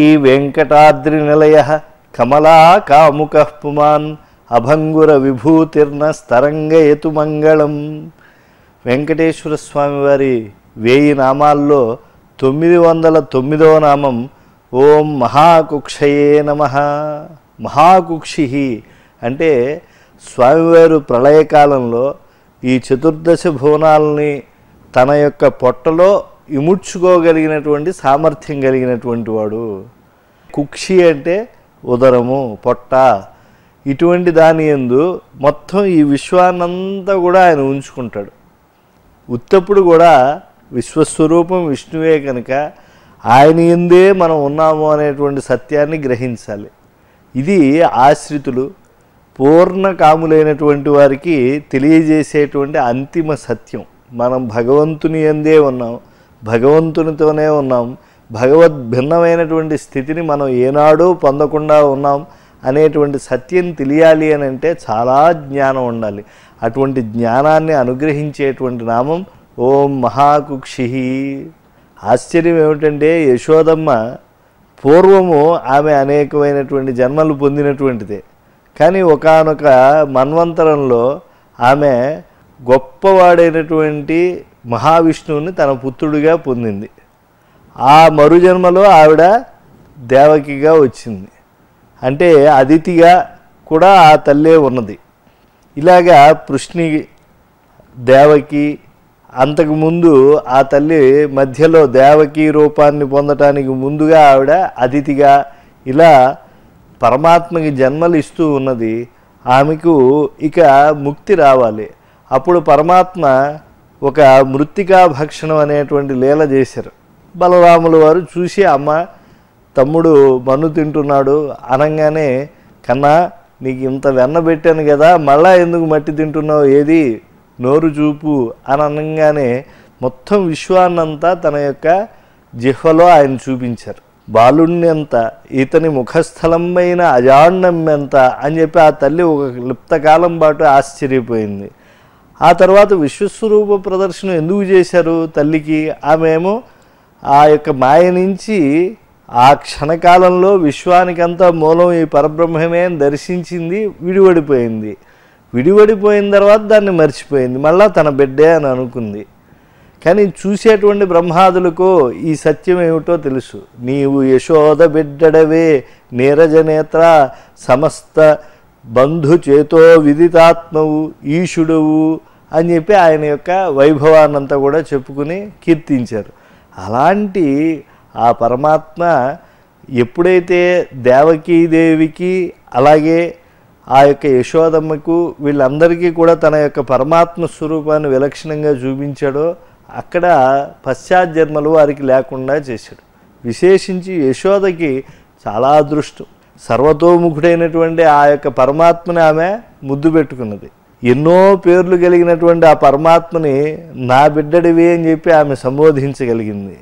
వెంకటాద్రి నిలయ కమలా కాముక పుమాన్ అభంగుర విభూతిర్న స్తరంగయతు మంగళం వెంకటేశ్వర స్వామి వారి వేయి నామాల్లో తొమ్మిది వందల తొమ్మిదవ నామం ఓం మహాకుక్షయే నమ మహాకుక్షి అంటే స్వామివారు ప్రళయకాలంలో ఈ చతుర్దశ భువనాలని తన యొక్క పొట్టలో ఇముడ్చుకోగలిగినటువంటి సామర్థ్యం కలిగినటువంటి వాడు కుక్షి అంటే ఉదరము పొట్ట ఇటువంటి దాని ఎందు మొత్తం ఈ విశ్వాన్నంతా కూడా ఆయన ఉంచుకుంటాడు ఉత్తప్పుడు కూడా విశ్వస్వరూపం విష్ణువే కనుక ఆయన ఎందే మనం ఉన్నాము అనేటువంటి సత్యాన్ని గ్రహించాలి ఇది ఆశ్రితులు పూర్ణ కాములైనటువంటి వారికి తెలియజేసేటువంటి అంతిమ సత్యం మనం భగవంతుని ఎందే ఉన్నాం భగవంతునితోనే ఉన్నాం భగవద్ భిన్నమైనటువంటి స్థితిని మనం ఏనాడూ పొందకుండా ఉన్నాం అనేటువంటి సత్యం తెలియాలి అని అంటే చాలా జ్ఞానం ఉండాలి అటువంటి జ్ఞానాన్ని అనుగ్రహించేటువంటి నామం ఓం మహాకుక్షి ఆశ్చర్యం ఏమిటంటే యశోదమ్మ పూర్వము ఆమె అనేకమైనటువంటి జన్మలు పొందినటువంటిదే కానీ ఒకానొక మన్వంతరంలో ఆమె గొప్పవాడైనటువంటి మహావిష్ణువుని తన పుత్రుడిగా పొందింది ఆ మరుజన్మలో ఆవిడ దేవకిగా వచ్చింది అంటే అదితిగా కూడా ఆ తల్లే ఉన్నది ఇలాగా పృష్ణి దేవకి అంతకుముందు ఆ తల్లి మధ్యలో దేవకి రూపాన్ని పొందటానికి ముందుగా ఆవిడ అతిథిగా ఇలా పరమాత్మకి జన్మలు ఇస్తూ ఉన్నది ఆమెకు ఇక ముక్తి రావాలి అప్పుడు పరమాత్మ ఒక మృత్తికా భక్షణం అనేటువంటి లీల చేశారు బలరాముల వారు చూసి అమ్మ తమ్ముడు మన్ను తింటున్నాడు అనగానే కన్నా నీకు ఇంత వెన్న పెట్టాను కదా మళ్ళా ఎందుకు మట్టి తింటున్నావు ఏది నోరు చూపు అని అనగానే మొత్తం విశ్వాన్నంతా తన యొక్క జిహ్వలో ఆయన చూపించారు బాలుణ్ణి ఎంత ఇతని ముఖస్థలంపైన అజాండం ఎంత అని చెప్పి ఆ తల్లి ఒక లిప్తకాలం పాటు ఆశ్చర్యపోయింది ఆ తర్వాత విశ్వస్వరూప ప్రదర్శన ఎందుకు చేశారు తల్లికి ఆమె ఏమో ఆ యొక్క మాయ నుంచి ఆ క్షణకాలంలో విశ్వానికంతా మూలం ఈ పరబ్రహ్మమే అని దర్శించింది విడివడిపోయింది విడివడిపోయిన తర్వాత దాన్ని మర్చిపోయింది మళ్ళా తన బిడ్డే అని అనుకుంది కానీ చూసేటువంటి బ్రహ్మాదులకు ఈ సత్యం ఏమిటో తెలుసు నీవు యశోద బిడ్డడవే నీరజనేత్ర సమస్త బంధు చేతో విదితాత్మవు ఈశుడవు అని చెప్పి ఆయన యొక్క వైభవాన్నంతా కూడా చెప్పుకుని కీర్తించారు అలాంటి ఆ పరమాత్మ ఎప్పుడైతే దేవకీదేవికి అలాగే ఆ యొక్క యశోదమ్మకు వీళ్ళందరికీ కూడా తన యొక్క పరమాత్మ స్వరూపాన్ని విలక్షణంగా చూపించాడో అక్కడ పశ్చాత్జన్మలు వారికి లేకుండా చేశాడు విశేషించి యశోదకి చాలా అదృష్టం సర్వతోముఖుడైనటువంటి ఆ యొక్క పరమాత్మని ఆమె ముద్దు పెట్టుకున్నది ఎన్నో పేర్లు కలిగినటువంటి ఆ పరమాత్మని నా బిడ్డడివి అని చెప్పి ఆమె సంబోధించగలిగింది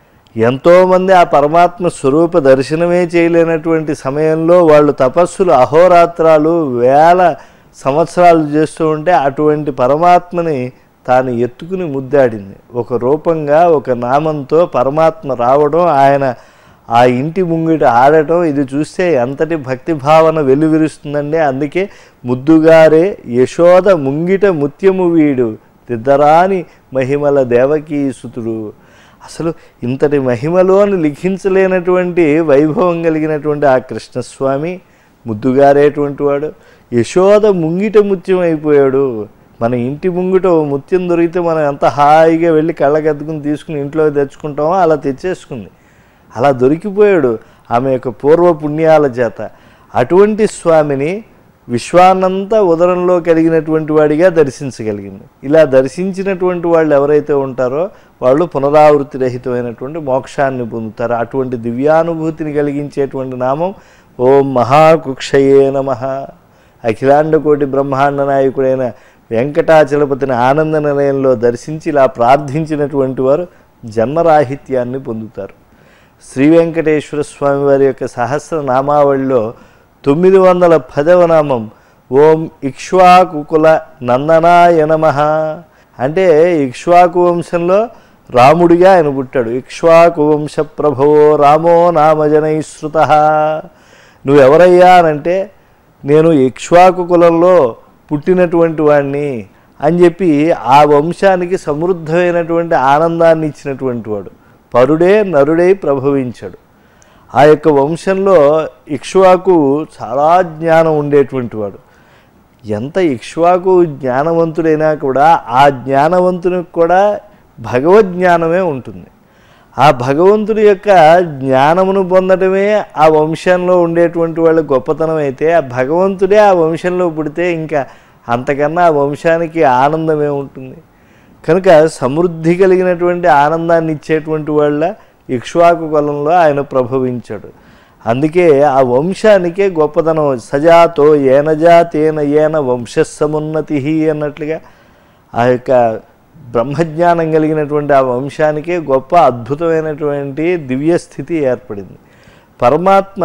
ఎంతోమంది ఆ పరమాత్మ స్వరూప దర్శనమే చేయలేనటువంటి సమయంలో వాళ్ళు తపస్సులు అహోరాత్రాలు వేల సంవత్సరాలు చేస్తూ ఉంటే అటువంటి పరమాత్మని తాను ఎత్తుకుని ముద్దాడింది ఒక రూపంగా ఒక నామంతో పరమాత్మ రావడం ఆయన ఆ ఇంటి ముంగిట ఆడటం ఇది చూస్తే ఎంతటి భక్తి భావన వెలువిరుస్తుందండి అందుకే ముద్దుగారే యశోద ముంగిట ముత్యము వీడు దిద్దరాని మహిమల దేవకీ సుతుడు అసలు ఇంతటి మహిమలోని లిఖించలేనటువంటి వైభవం కలిగినటువంటి ఆ కృష్ణస్వామి ముద్దుగారేటువంటి వాడు యశోద ముంగిట ముత్యం అయిపోయాడు మన ఇంటి ముంగిట ఓ ముత్యం దొరికితే మనం ఎంత హాయిగా వెళ్ళి కళ్ళకద్దుకుని తీసుకుని ఇంట్లో తెచ్చుకుంటామో అలా తెచ్చేసుకుంది అలా దొరికిపోయాడు ఆమె యొక్క పూర్వ పుణ్యాల చేత అటువంటి స్వామిని విశ్వాన్నంతా ఉదరంలో కలిగినటువంటి వాడిగా దర్శించగలిగింది ఇలా దర్శించినటువంటి వాళ్ళు ఎవరైతే ఉంటారో వాళ్ళు పునరావృత్తి రహితమైనటువంటి మోక్షాన్ని పొందుతారు అటువంటి దివ్యానుభూతిని కలిగించేటువంటి నామం ఓం మహాకుక్షయే నమ అఖిలాండకోటి బ్రహ్మాండ నాయకుడైన వెంకటాచలపతిని ఆనంద నిలయంలో దర్శించి ఇలా ప్రార్థించినటువంటి వారు జన్మరాహిత్యాన్ని పొందుతారు శ్రీ వెంకటేశ్వర స్వామి వారి యొక్క సహస్ర నామావళిలో తొమ్మిది వందల పదవ నామం ఓం ఇక్ష్వాకుకుల నందనాయ నమ అంటే ఇక్ష్వాకు వంశంలో రాముడిగా ఆయన పుట్టాడు ఇక్ష్వాకు వంశ ప్రభవో రామో నామజనైశ్రుత నువ్వెవరయ్యా అనంటే నేను ఇక్ష్వాకు కులంలో పుట్టినటువంటి వాడిని అని చెప్పి ఆ వంశానికి సమృద్ధమైనటువంటి ఆనందాన్ని ఇచ్చినటువంటి వాడు పరుడే నరుడై ప్రభవించాడు ఆ యొక్క వంశంలో ఇక్ష్వాకు చాలా జ్ఞానం ఉండేటువంటి వాడు ఎంత ఇక్ష్వాకు జ్ఞానవంతుడైనా కూడా ఆ జ్ఞానవంతునికి కూడా భగవజ్ఞానమే ఉంటుంది ఆ భగవంతుడి యొక్క జ్ఞానమును పొందడమే ఆ వంశంలో ఉండేటువంటి వాళ్ళ గొప్పతనం అయితే ఆ భగవంతుడే ఆ వంశంలో పుడితే ఇంకా అంతకన్నా ఆ వంశానికి ఆనందమే ఉంటుంది కనుక సమృద్ధి కలిగినటువంటి ఆనందాన్ని ఇచ్చేటువంటి వాళ్ళ ఇక్ష్వాకు కులంలో ఆయన ప్రభవించాడు అందుకే ఆ వంశానికే గొప్పతనం సజాతో ఏనజా తేన ఏన వంశస్సమున్నతి అన్నట్లుగా ఆ యొక్క బ్రహ్మజ్ఞానం కలిగినటువంటి ఆ వంశానికే గొప్ప అద్భుతమైనటువంటి దివ్య స్థితి ఏర్పడింది పరమాత్మ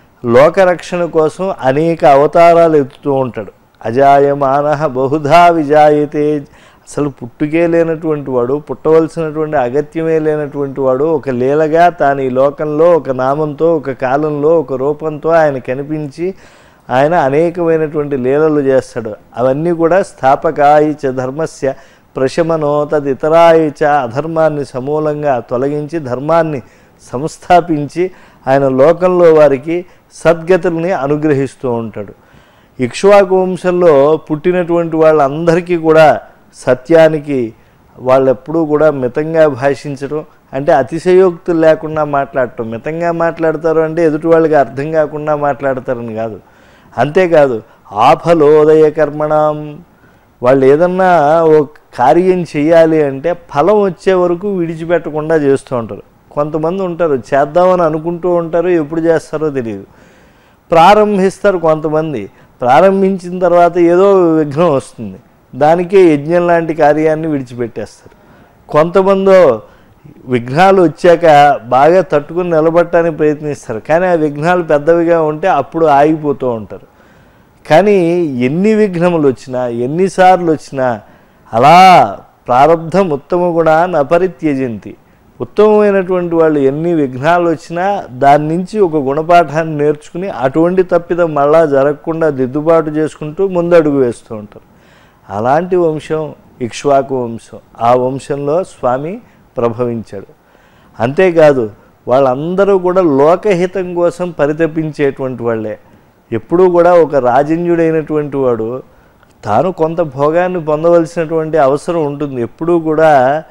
లోకరక్షణ కోసం అనేక అవతారాలు ఎత్తుతూ ఉంటాడు అజాయమాన బహుధా విజాయతే అసలు పుట్టుకే లేనటువంటి వాడు పుట్టవలసినటువంటి అగత్యమే లేనటువంటి వాడు ఒక లీలగా తాను ఈ లోకంలో ఒక నామంతో ఒక కాలంలో ఒక రూపంతో ఆయన కనిపించి ఆయన అనేకమైనటువంటి లీలలు చేస్తాడు అవన్నీ కూడా స్థాపకాయి చ ధర్మస్య ప్రశమనో తదితరాయి చ అధర్మాన్ని సమూలంగా తొలగించి ధర్మాన్ని సంస్థాపించి ఆయన లోకంలో వారికి సద్గతుల్ని అనుగ్రహిస్తూ ఉంటాడు ఇక్ష్వాకు వంశంలో పుట్టినటువంటి వాళ్ళందరికీ కూడా సత్యానికి వాళ్ళెప్పుడూ కూడా మితంగా భాషించడం అంటే అతిశయోక్తులు లేకుండా మాట్లాడటం మితంగా మాట్లాడతారు అంటే ఎదుటి వాళ్ళకి అర్థం కాకుండా మాట్లాడతారని కాదు అంతేకాదు ఆఫలోదయ కర్మణం వాళ్ళు ఏదన్నా ఓ కార్యం చేయాలి అంటే ఫలం వచ్చే వరకు విడిచిపెట్టకుండా చేస్తూ ఉంటారు కొంతమంది ఉంటారు చేద్దామని అనుకుంటూ ఉంటారు ఎప్పుడు చేస్తారో తెలియదు ప్రారంభిస్తారు కొంతమంది ప్రారంభించిన తర్వాత ఏదో విఘ్నం వస్తుంది దానికే యజ్ఞం లాంటి కార్యాన్ని విడిచిపెట్టేస్తారు కొంతమందో విఘ్నాలు వచ్చాక బాగా తట్టుకుని నిలబడటానికి ప్రయత్నిస్తారు కానీ ఆ విఘ్నాలు పెద్దవిగా ఉంటే అప్పుడు ఆగిపోతూ ఉంటారు కానీ ఎన్ని విఘ్నములు వచ్చినా ఎన్నిసార్లు వచ్చినా అలా ప్రారంధం ఉత్తమ కూడా నపరిత్యజంతి ఉత్తమమైనటువంటి వాళ్ళు ఎన్ని విఘ్నాలు వచ్చినా దాని నుంచి ఒక గుణపాఠాన్ని నేర్చుకుని అటువంటి తప్పిదం మళ్ళా జరగకుండా దిద్దుబాటు చేసుకుంటూ ముందడుగు వేస్తూ ఉంటారు అలాంటి వంశం ఇక్ష్వాకు వంశం ఆ వంశంలో స్వామి ప్రభవించాడు అంతేకాదు వాళ్ళందరూ కూడా లోకహితం కోసం పరితపించేటువంటి వాళ్ళే ఎప్పుడూ కూడా ఒక రాజన్యుడైనటువంటి వాడు తాను కొంత భోగాన్ని పొందవలసినటువంటి అవసరం ఉంటుంది ఎప్పుడూ కూడా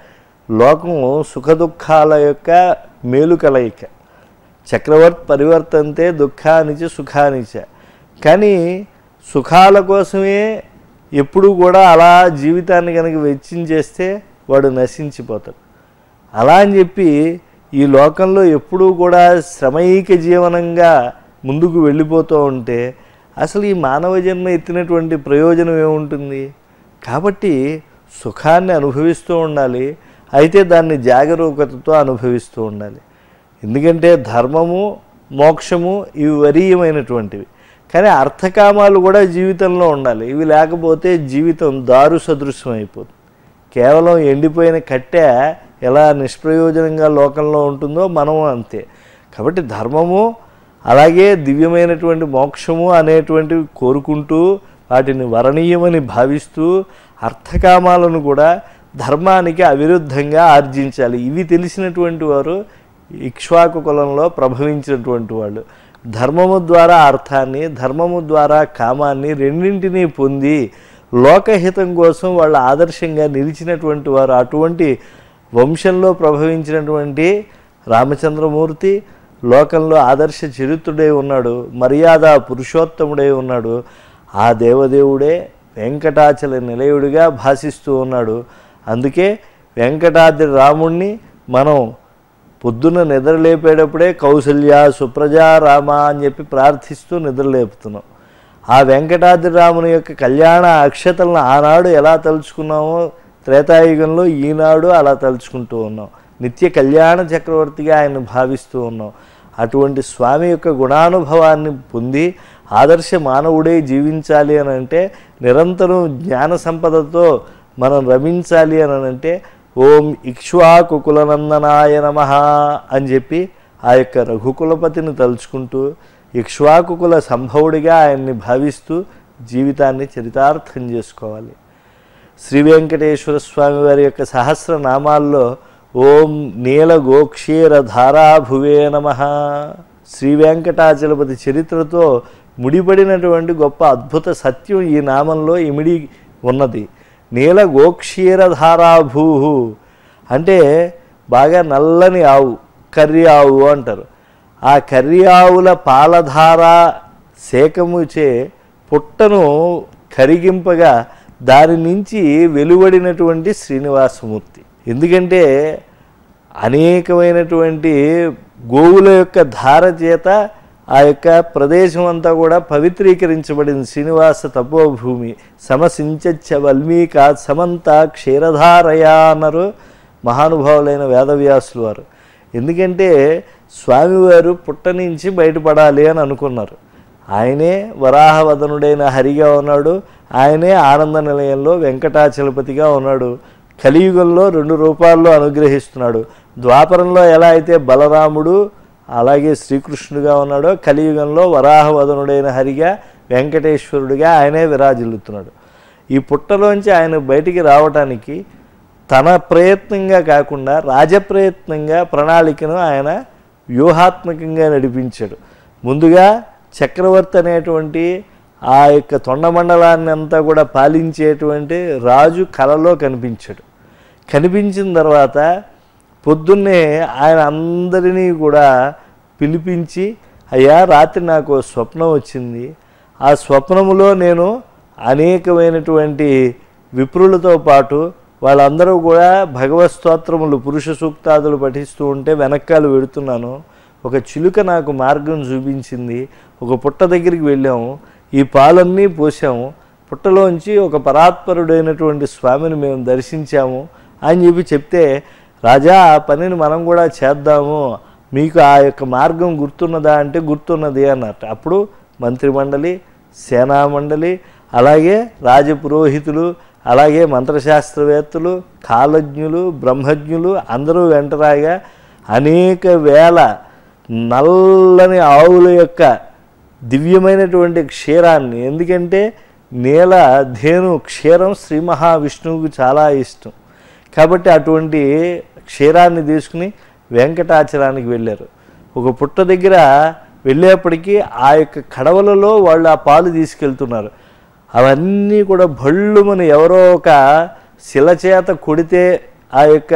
లోకం సుఖదుఖాల యొక్క మేలు కలయిక చక్రవర్తి పరివర్తంతే దుఃఖానిచ సుఖానిచ కానీ సుఖాల కోసమే ఎప్పుడూ కూడా అలా జీవితాన్ని కనుక వెచ్చించేస్తే వాడు నశించిపోతాడు అలా అని చెప్పి ఈ లోకంలో ఎప్పుడూ కూడా శ్రమైక జీవనంగా ముందుకు వెళ్ళిపోతూ ఉంటే అసలు ఈ మానవ జన్మ ఎత్తినటువంటి ప్రయోజనం ఏముంటుంది కాబట్టి సుఖాన్ని అనుభవిస్తూ ఉండాలి అయితే దాన్ని జాగరూకతతో అనుభవిస్తూ ఉండాలి ఎందుకంటే ధర్మము మోక్షము ఇవి వరీయమైనటువంటివి కానీ అర్థకామాలు కూడా జీవితంలో ఉండాలి ఇవి లేకపోతే జీవితం దారు సదృశ్యం అయిపోతుంది కేవలం ఎండిపోయిన కట్టె ఎలా నిష్ప్రయోజనంగా లోకంలో ఉంటుందో మనము అంతే కాబట్టి ధర్మము అలాగే దివ్యమైనటువంటి మోక్షము అనేటువంటివి కోరుకుంటూ వాటిని వరణీయమని భావిస్తూ అర్థకామాలను కూడా ధర్మానికి అవిరుద్ధంగా ఆర్జించాలి ఇవి తెలిసినటువంటి వారు ఇక్ష్వాకు కులంలో ప్రభవించినటువంటి వాళ్ళు ధర్మము ద్వారా అర్థాన్ని ధర్మము ద్వారా కామాన్ని రెండింటినీ పొంది లోకహితం కోసం వాళ్ళ ఆదర్శంగా నిలిచినటువంటి వారు అటువంటి వంశంలో ప్రభవించినటువంటి రామచంద్రమూర్తి లోకంలో ఆదర్శ చరిత్రుడై ఉన్నాడు మర్యాద పురుషోత్తముడై ఉన్నాడు ఆ దేవదేవుడే వెంకటాచల నిలయుడిగా భాసిస్తూ ఉన్నాడు అందుకే వెంకటాద్రి రాముణ్ణి మనం పొద్దున్న నిద్రలేపేటప్పుడే కౌసల్య సుప్రజ రామ అని చెప్పి ప్రార్థిస్తూ నిద్రలేపుతున్నాం ఆ వెంకటాద్రి రాముని యొక్క కళ్యాణ అక్షతలను ఆనాడు ఎలా తలుచుకున్నామో త్రేతాయుగంలో ఈనాడు అలా తలుచుకుంటూ ఉన్నాం నిత్య కళ్యాణ చక్రవర్తిగా ఆయన భావిస్తూ ఉన్నాం అటువంటి స్వామి యొక్క గుణానుభవాన్ని పొంది ఆదర్శ మానవుడే జీవించాలి అని అంటే నిరంతరం జ్ఞాన సంపదతో మనం రమించాలి అని అంటే ఓం ఇక్ష్వాకుకులనందనాయ నమ అని చెప్పి ఆ యొక్క రఘుకులపతిని తలుచుకుంటూ ఇక్ష్వాకుకుల సంభవుడిగా ఆయన్ని భావిస్తూ జీవితాన్ని చరితార్థం చేసుకోవాలి శ్రీ వెంకటేశ్వర స్వామి వారి యొక్క సహస్రనామాల్లో ఓం నీల గోక్షీర ధారాభువే నమ శ్రీ వెంకటాచలపతి చరిత్రతో ముడిపడినటువంటి గొప్ప అద్భుత సత్యం ఈ నామంలో ఇమిడి ఉన్నది నీల గోక్షీర ధారాభూ అంటే బాగా నల్లని ఆవు కర్రి ఆవు అంటారు ఆ కర్రి ఆవుల పాలధార సేకముచే పుట్టను కరిగింపగా దాని నుంచి వెలువడినటువంటి శ్రీనివాసమూర్తి ఎందుకంటే అనేకమైనటువంటి గోవుల యొక్క ధార చేత ఆ యొక్క ప్రదేశం అంతా కూడా పవిత్రీకరించబడింది శ్రీనివాస తపోభూమి సమసించచ్చ వల్మీక సమంత క్షీరధారయ అన్నారు మహానుభావులైన వేదవ్యాసులు వారు ఎందుకంటే స్వామివారు పుట్ట నుంచి బయటపడాలి అని అనుకున్నారు ఆయనే వరాహవదనుడైన హరిగా ఉన్నాడు ఆయనే ఆనంద నిలయంలో వెంకటాచలపతిగా ఉన్నాడు కలియుగంలో రెండు రూపాల్లో అనుగ్రహిస్తున్నాడు ద్వాపరంలో ఎలా అయితే బలరాముడు అలాగే శ్రీకృష్ణుడిగా ఉన్నాడో కలియుగంలో వరాహవదనుడైన హరిగా వెంకటేశ్వరుడిగా ఆయనే విరాజిల్లుతున్నాడు ఈ పుట్టలోంచి ఆయన బయటికి రావటానికి తన ప్రయత్నంగా కాకుండా రాజప్రయత్నంగా ప్రణాళికను ఆయన వ్యూహాత్మకంగా నడిపించాడు ముందుగా చక్రవర్తి అనేటువంటి ఆ యొక్క తొండమండలాన్ని అంతా కూడా పాలించేటువంటి రాజు కలలో కనిపించాడు కనిపించిన తర్వాత పొద్దున్నే ఆయన అందరినీ కూడా పిలిపించి అయ్యా రాత్రి నాకు ఓ స్వప్నం వచ్చింది ఆ స్వప్నములో నేను అనేకమైనటువంటి విప్రులతో పాటు వాళ్ళందరూ కూడా భగవత్ స్తోత్రములు పురుష సూక్తాదులు పఠిస్తూ ఉంటే వెనకాల వెడుతున్నాను ఒక చిలుక నాకు మార్గం చూపించింది ఒక పుట్ట దగ్గరికి వెళ్ళాము ఈ పాలన్నీ పోసాము పుట్టలోంచి ఒక పరాత్పరుడైనటువంటి స్వామిని మేము దర్శించాము అని చెప్పి చెప్తే రాజా ఆ పనిని మనం కూడా చేద్దాము మీకు ఆ యొక్క మార్గం గుర్తున్నదా అంటే గుర్తున్నది అన్నట్టు అప్పుడు మంత్రిమండలి సేనామండలి అలాగే రాజపురోహితులు అలాగే మంత్రశాస్త్రవేత్తలు కాలజ్ఞులు బ్రహ్మజ్ఞులు అందరూ వెంటరాగా అనేక వేల నల్లని ఆవుల యొక్క దివ్యమైనటువంటి క్షీరాన్ని ఎందుకంటే నీల ధేను క్షీరం శ్రీ మహావిష్ణువుకు చాలా ఇష్టం కాబట్టి అటువంటి క్షీరాన్ని తీసుకుని వెంకటాచలానికి వెళ్ళారు ఒక పుట్ట దగ్గర వెళ్ళేప్పటికీ ఆ యొక్క కడవలలో వాళ్ళు ఆ పాలు తీసుకెళ్తున్నారు అవన్నీ కూడా భళ్ళుమని ఎవరో ఒక శిల చేత కొడితే ఆ యొక్క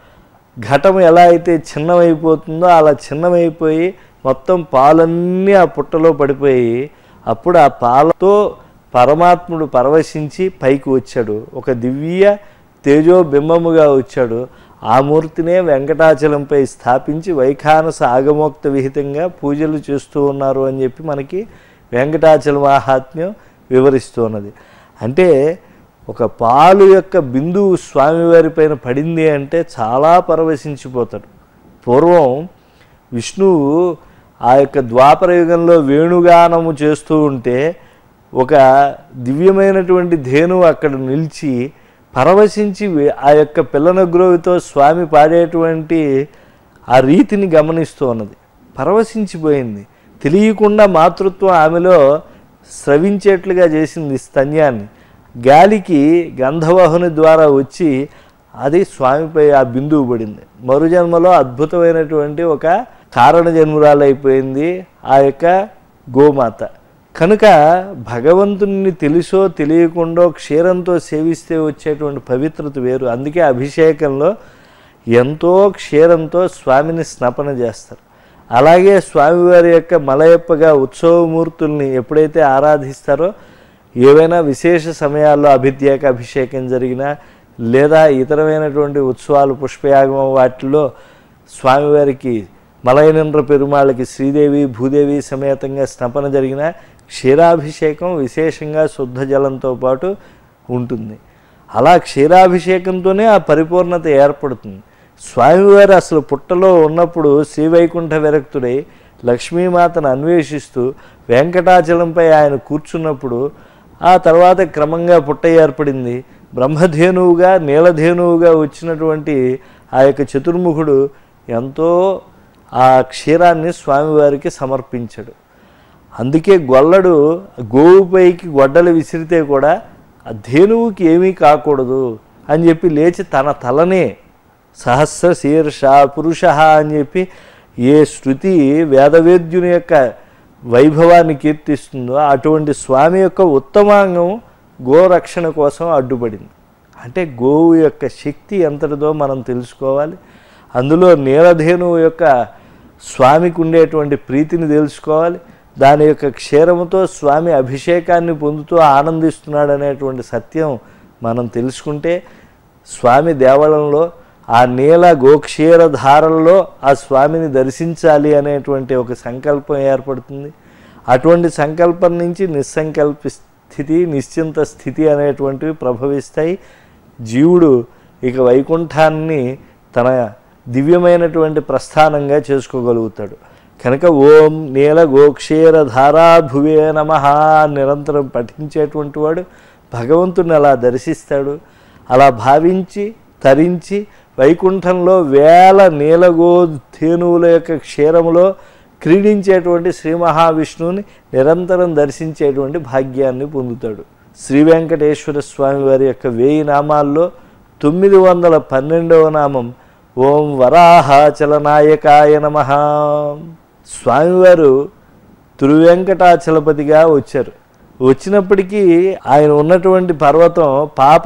ఘటం ఎలా అయితే చిన్నమైపోతుందో అలా చిన్నమైపోయి మొత్తం పాలన్నీ ఆ పుట్టలో పడిపోయి అప్పుడు ఆ పాలతో పరమాత్ముడు పరవశించి పైకి వచ్చాడు ఒక దివ్య తేజో బింబముగా వచ్చాడు ఆ మూర్తినే వెంకటాచలంపై స్థాపించి వైఖానస ఆగమోక్త విహితంగా పూజలు చేస్తూ ఉన్నారు అని చెప్పి మనకి వెంకటాచల మహాత్మ్యం వివరిస్తూ ఉన్నది అంటే ఒక పాలు యొక్క బిందువు స్వామివారి పైన పడింది అంటే చాలా పరవశించిపోతాడు పూర్వం విష్ణువు ఆ యొక్క ద్వాపర యుగంలో వేణుగానము చేస్తూ ఉంటే ఒక దివ్యమైనటువంటి ధేనువు అక్కడ నిలిచి పరవశించి వే- ఆ యొక్క పిల్లనగ్రోవితో స్వామి పాడేటువంటి ఆ రీతిని గమనిస్తూ ఉన్నది పరవశించిపోయింది తెలియకుండా మాతృత్వం ఆమెలో స్రవించేట్లుగా చేసింది స్తన్యాన్ని గాలికి గంధవాహుని ద్వారా వచ్చి అది స్వామిపై ఆ బిందువు పడింది మరుజన్మలో అద్భుతమైనటువంటి ఒక కారణ జన్మురాలైపోయింది ఆ యొక్క గోమాత కనుక భగవంతుని తెలుసో తెలియకుండా క్షీరంతో సేవిస్తే వచ్చేటువంటి పవిత్రత వేరు అందుకే అభిషేకంలో ఎంతో క్షీరంతో స్వామిని స్నపన చేస్తారు అలాగే స్వామివారి యొక్క మలయప్పగా ఉత్సవమూర్తుల్ని ఎప్పుడైతే ఆరాధిస్తారో ఏవైనా విశేష సమయాల్లో అభిద్యాక అభిషేకం జరిగినా లేదా ఇతరమైనటువంటి ఉత్సవాలు పుష్పయాగమం వాటిల్లో స్వామివారికి మలయనంద్ర పెరుమాళ్ళకి శ్రీదేవి భూదేవి సమేతంగా స్నపన జరిగిన క్షీరాభిషేకం విశేషంగా శుద్ధ జలంతో పాటు ఉంటుంది అలా క్షీరాభిషేకంతోనే ఆ పరిపూర్ణత ఏర్పడుతుంది స్వామివారు అసలు పుట్టలో ఉన్నప్పుడు శ్రీవైకుంఠ విరక్తుడై లక్ష్మీమాతను అన్వేషిస్తూ వెంకటాచలంపై ఆయన కూర్చున్నప్పుడు ఆ తర్వాత క్రమంగా పుట్ట ఏర్పడింది బ్రహ్మధేనువుగా నీలధేనువుగా వచ్చినటువంటి ఆ యొక్క చతుర్ముఖుడు ఎంతో ఆ క్షీరాన్ని స్వామివారికి సమర్పించాడు అందుకే గొల్లడు గోవుపైకి గొడ్డలు విసిరితే కూడా ఆ ధేనువుకి ఏమీ కాకూడదు అని చెప్పి లేచి తన తలనే సహస్ర శీర్ష పురుష అని చెప్పి ఏ శృతి వేదవేద్యుని యొక్క వైభవాన్ని కీర్తిస్తుందో అటువంటి స్వామి యొక్క ఉత్తమాంగం గోరక్షణ కోసం అడ్డుపడింది అంటే గోవు యొక్క శక్తి ఎంతటిదో మనం తెలుసుకోవాలి అందులో నీలధేనువు యొక్క స్వామికి ఉండేటువంటి ప్రీతిని తెలుసుకోవాలి దాని యొక్క క్షీరముతో స్వామి అభిషేకాన్ని పొందుతూ ఆనందిస్తున్నాడు అనేటువంటి సత్యం మనం తెలుసుకుంటే స్వామి దేవళంలో ఆ నీల గోక్షీర ధారల్లో ఆ స్వామిని దర్శించాలి అనేటువంటి ఒక సంకల్పం ఏర్పడుతుంది అటువంటి సంకల్పం నుంచి నిస్సంకల్ప స్థితి నిశ్చింత స్థితి అనేటువంటివి ప్రభవిస్తాయి జీవుడు ఇక వైకుంఠాన్ని తన దివ్యమైనటువంటి ప్రస్థానంగా చేసుకోగలుగుతాడు కనుక ఓం నీల గోక్షీర ధారాభువే నమ నిరంతరం పఠించేటువంటి వాడు భగవంతుని అలా దర్శిస్తాడు అలా భావించి తరించి వైకుంఠంలో వేల నీలగో ధేనువుల యొక్క క్షీరములో క్రీడించేటువంటి శ్రీ మహావిష్ణువుని నిరంతరం దర్శించేటువంటి భాగ్యాన్ని పొందుతాడు శ్రీ వెంకటేశ్వర స్వామి వారి యొక్క వేయి నామాల్లో తొమ్మిది వందల పన్నెండవ నామం ఓం వరాహాచలనాయకాయ నమ స్వామివారు తిరువెంకటాచలపతిగా వచ్చారు వచ్చినప్పటికీ ఆయన ఉన్నటువంటి పర్వతం పాప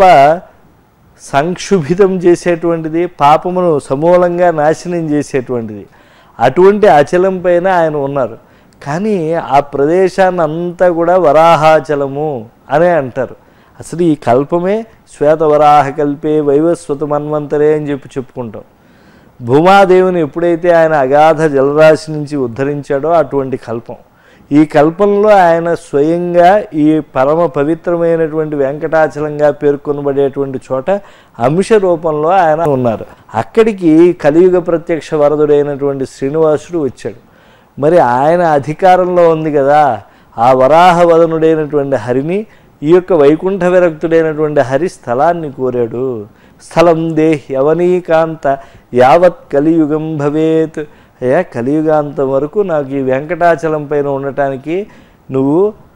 సంక్షుభితం చేసేటువంటిది పాపమును సమూలంగా నాశనం చేసేటువంటిది అటువంటి అచలం పైన ఆయన ఉన్నారు కానీ ఆ ప్రదేశాన్ని అంతా కూడా వరాహాచలము అనే అంటారు అసలు ఈ కల్పమే శ్వేతవరాహ కల్పే వైవస్వత మన్వంతరే అని చెప్పి చెప్పుకుంటాం భూమాదేవిని ఎప్పుడైతే ఆయన అగాధ జలరాశి నుంచి ఉద్ధరించాడో అటువంటి కల్పం ఈ కల్పంలో ఆయన స్వయంగా ఈ పరమ పవిత్రమైనటువంటి వెంకటాచలంగా పేర్కొనబడేటువంటి చోట అంశ రూపంలో ఆయన ఉన్నారు అక్కడికి కలియుగ ప్రత్యక్ష వరదుడైనటువంటి శ్రీనివాసుడు వచ్చాడు మరి ఆయన అధికారంలో ఉంది కదా ఆ వరాహ వదనుడైనటువంటి హరిని ఈ యొక్క వైకుంఠ విరక్తుడైనటువంటి హరి స్థలాన్ని కోరాడు స్థలం దేహ్యవనీకాంత యావత్ కలియుగం భవేత్ అయ్యా కలియుగాంతం వరకు నాకు ఈ వెంకటాచలం పైన ఉండటానికి నువ్వు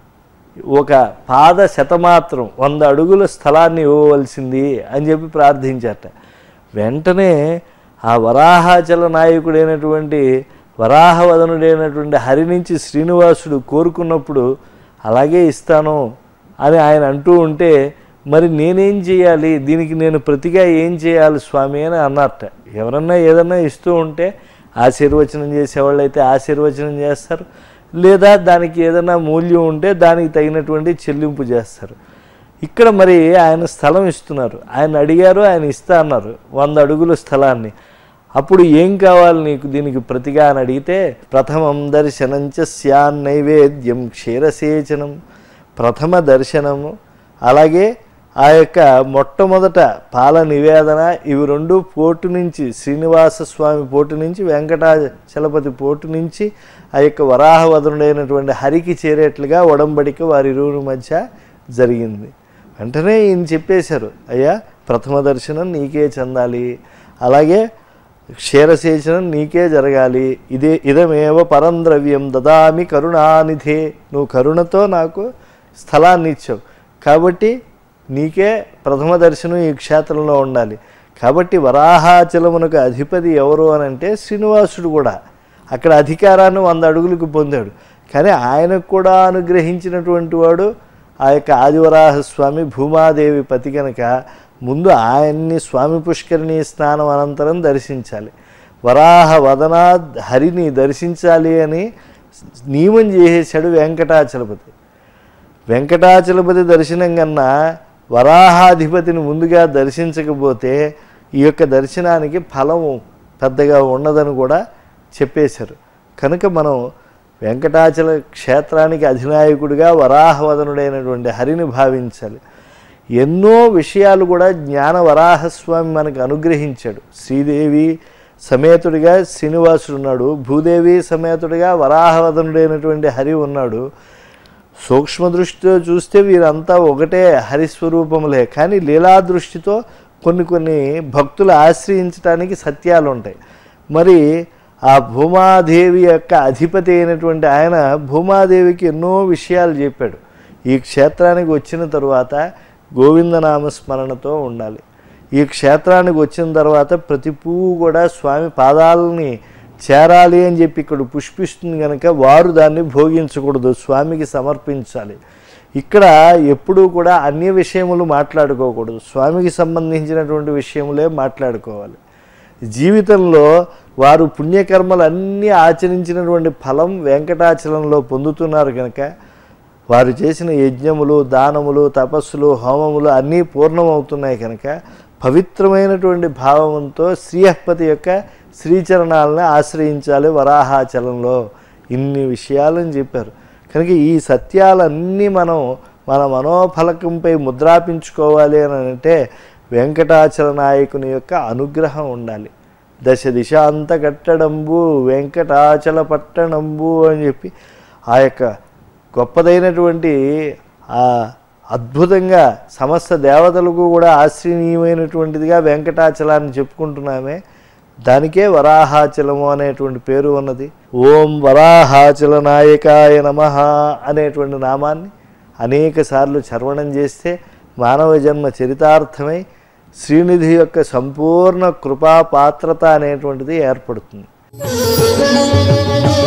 ఒక పాద శతమాత్రం వంద అడుగుల స్థలాన్ని ఇవ్వవలసింది అని చెప్పి ప్రార్థించారట వెంటనే ఆ వరాహాచల నాయకుడైనటువంటి వరాహవదనుడైనటువంటి హరి నుంచి శ్రీనివాసుడు కోరుకున్నప్పుడు అలాగే ఇస్తాను అని ఆయన అంటూ ఉంటే మరి నేనేం చేయాలి దీనికి నేను ప్రతిగా ఏం చేయాలి స్వామి అని అన్నట్ట ఎవరన్నా ఏదన్నా ఇస్తూ ఉంటే ఆశీర్వచనం చేసేవాళ్ళు అయితే ఆశీర్వచనం చేస్తారు లేదా దానికి ఏదైనా మూల్యం ఉంటే దానికి తగినటువంటి చెల్లింపు చేస్తారు ఇక్కడ మరి ఆయన స్థలం ఇస్తున్నారు ఆయన అడిగారు ఆయన ఇస్తా అన్నారు వంద అడుగుల స్థలాన్ని అప్పుడు ఏం కావాలి నీకు దీనికి ప్రతిగా అని అడిగితే ప్రథమం దర్శనంచ స్యాన్ నైవేద్యం క్షీరసేచనం ప్రథమ దర్శనము అలాగే ఆ యొక్క మొట్టమొదట పాల నివేదన ఇవి రెండు పోటు నుంచి శ్రీనివాస స్వామి పోటు నుంచి వెంకటాచలపతి పోటు నుంచి ఆ యొక్క వరాహవదనుడైనటువంటి హరికి చేరేట్లుగా ఒడంబడిక వారి ఇరువురి మధ్య జరిగింది వెంటనే ఈయన చెప్పేశారు అయ్యా ప్రథమ దర్శనం నీకే చెందాలి అలాగే క్షీరసేచనం నీకే జరగాలి ఇదే ఇదమేవ పరం ద్రవ్యం దదామి కరుణానిధే నువ్వు కరుణతో నాకు స్థలాన్ని ఇచ్చావు కాబట్టి నీకే ప్రథమ దర్శనం ఈ క్షేత్రంలో ఉండాలి కాబట్టి వరాహాచలమునకు అధిపతి ఎవరు అని అంటే శ్రీనివాసుడు కూడా అక్కడ అధికారాన్ని వంద అడుగులకు పొందాడు కానీ ఆయనకు కూడా అనుగ్రహించినటువంటి వాడు ఆ యొక్క ఆదివరాహ స్వామి భూమాదేవి పతి కనుక ముందు ఆయన్ని స్వామి పుష్కరిణి స్నానం అనంతరం దర్శించాలి వరాహ వదనా హరిని దర్శించాలి అని నియమం చేసేశాడు వెంకటాచలపతి వెంకటాచలపతి దర్శనం కన్నా వరాహాధిపతిని ముందుగా దర్శించకపోతే ఈ యొక్క దర్శనానికి ఫలము పెద్దగా ఉండదని కూడా చెప్పేశారు కనుక మనం వెంకటాచల క్షేత్రానికి అధినాయకుడిగా వరాహవదనుడైనటువంటి హరిని భావించాలి ఎన్నో విషయాలు కూడా జ్ఞాన వరాహస్వామి మనకు అనుగ్రహించాడు శ్రీదేవి సమేతుడిగా శ్రీనివాసుడు ఉన్నాడు భూదేవి సమేతుడిగా వరాహవదనుడైనటువంటి హరి ఉన్నాడు సూక్ష్మ దృష్టితో చూస్తే వీరంతా ఒకటే హరిస్వరూపములే కానీ లీలా దృష్టితో కొన్ని కొన్ని భక్తులు ఆశ్రయించడానికి సత్యాలు ఉంటాయి మరి ఆ భూమాదేవి యొక్క అధిపతి అయినటువంటి ఆయన భూమాదేవికి ఎన్నో విషయాలు చెప్పాడు ఈ క్షేత్రానికి వచ్చిన తరువాత గోవిందనామ స్మరణతో ఉండాలి ఈ క్షేత్రానికి వచ్చిన తర్వాత ప్రతి పువ్వు కూడా స్వామి పాదాలని చేరాలి అని చెప్పి ఇక్కడ పుష్పిస్తుంది కనుక వారు దాన్ని భోగించకూడదు స్వామికి సమర్పించాలి ఇక్కడ ఎప్పుడూ కూడా అన్య విషయములు మాట్లాడుకోకూడదు స్వామికి సంబంధించినటువంటి విషయములే మాట్లాడుకోవాలి జీవితంలో వారు పుణ్యకర్మలు అన్నీ ఆచరించినటువంటి ఫలం వెంకటాచలంలో పొందుతున్నారు కనుక వారు చేసిన యజ్ఞములు దానములు తపస్సులు హోమములు అన్నీ పూర్ణమవుతున్నాయి కనుక పవిత్రమైనటువంటి భావంతో శ్రీహపతి యొక్క శ్రీచరణాలను ఆశ్రయించాలి వరాహాచలంలో ఇన్ని విషయాలని చెప్పారు కనుక ఈ సత్యాలన్నీ మనం మన మనోఫలకంపై ముద్రాపించుకోవాలి అని అంటే వెంకటాచల నాయకుని యొక్క అనుగ్రహం ఉండాలి దశ దిశాంత కట్టడంబు వెంకటాచల పట్టణంబు అని చెప్పి ఆ యొక్క గొప్పదైనటువంటి ఆ అద్భుతంగా సమస్త దేవతలకు కూడా ఆశ్రయనీయమైనటువంటిదిగా వెంకటాచలాన్ని చెప్పుకుంటున్నామే దానికే వరాహాచలము అనేటువంటి పేరు ఉన్నది ఓం వరాహాచల నాయకాయ నమ అనేటువంటి నామాన్ని అనేక సార్లు చర్వణం చేస్తే మానవ జన్మ చరితార్థమై శ్రీనిధి యొక్క సంపూర్ణ కృపా పాత్రత అనేటువంటిది ఏర్పడుతుంది Thank you.